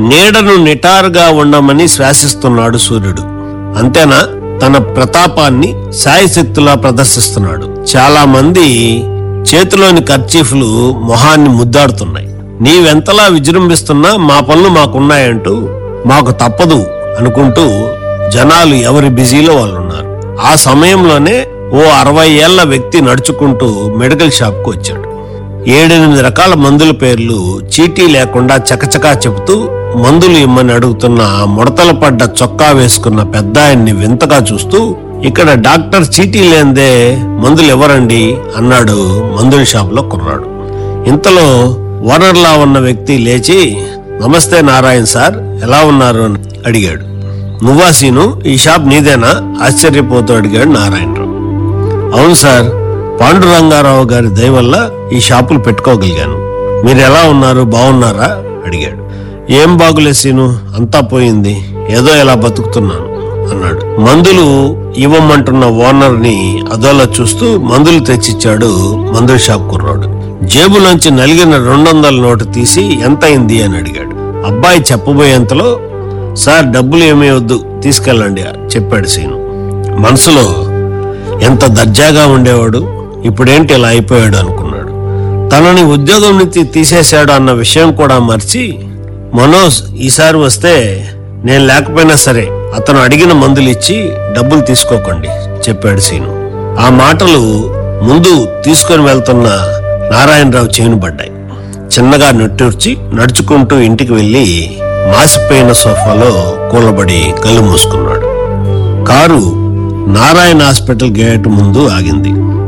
నీడను నిటారుగా ఉండమని శ్వాసిస్తున్నాడు సూర్యుడు అంతేనా తన ప్రతాపాన్ని శాయశక్తులా ప్రదర్శిస్తున్నాడు చాలా మంది చేతిలోని కర్చీఫ్లు మొహాన్ని ముద్దాడుతున్నాయి నీవెంతలా విజృంభిస్తున్నా మా పనులు మాకున్నాయంటూ మాకు తప్పదు అనుకుంటూ జనాలు ఎవరి బిజీలో వాళ్ళు ఉన్నారు ఆ సమయంలోనే ఓ అరవై ఏళ్ల వ్యక్తి నడుచుకుంటూ మెడికల్ షాప్కు వచ్చాడు ఏడెనిమిది రకాల మందుల పేర్లు చీటీ లేకుండా చకచకా చెబుతూ మందులు ఇమ్మని అడుగుతున్న ముడతలు పడ్డ చొక్కా వేసుకున్న పెద్ద ఆయన్ని వింతగా చూస్తూ ఇక్కడ డాక్టర్ చీటీ లేందే మందులు ఎవరండి అన్నాడు మందుల షాపులో కుర్రాడు ఇంతలో ఓనర్లా ఉన్న వ్యక్తి లేచి నమస్తే నారాయణ సార్ ఎలా ఉన్నారు అని అడిగాడు నువ్వా సీను ఈ షాప్ నీదేనా ఆశ్చర్యపోతూ అడిగాడు నారాయణరావు అవును సార్ పాండురంగారావు గారి దయ వల్ల ఈ షాపులు పెట్టుకోగలిగాను మీరు ఎలా ఉన్నారు బాగున్నారా అడిగాడు ఏం బాగులే సీను అంతా పోయింది ఏదో ఎలా బతుకుతున్నాను అన్నాడు మందులు ఇవ్వమంటున్న ఓనర్ ని అదోలా చూస్తూ మందులు తెచ్చిచ్చాడు మందుల షాప్ కుర్రాడు జేబులోంచి నలిగిన రెండు వందల నోటు తీసి ఎంత అయింది అని అడిగాడు అబ్బాయి చెప్పబోయేంతలో సార్ డబ్బులు ఏమీ వద్దు తీసుకెళ్ళండి చెప్పాడు సీను మనసులో ఎంత దర్జాగా ఉండేవాడు ఇప్పుడేంటి ఇలా అయిపోయాడు అనుకున్నాడు తనని ఉద్యోగం నుంచి తీసేశాడు అన్న విషయం కూడా మర్చి మనోజ్ ఈసారి వస్తే నేను లేకపోయినా సరే అతను అడిగిన మందులు ఇచ్చి డబ్బులు తీసుకోకండి చెప్పాడు సీను ఆ మాటలు ముందు తీసుకొని వెళ్తున్న నారాయణరావు చేను పడ్డాయి చిన్నగా నిట్టూర్చి నడుచుకుంటూ ఇంటికి వెళ్లి మాసిపోయిన సోఫాలో కూలబడి కళ్ళు మూసుకున్నాడు కారు నారాయణ హాస్పిటల్ గేట్ ముందు ఆగింది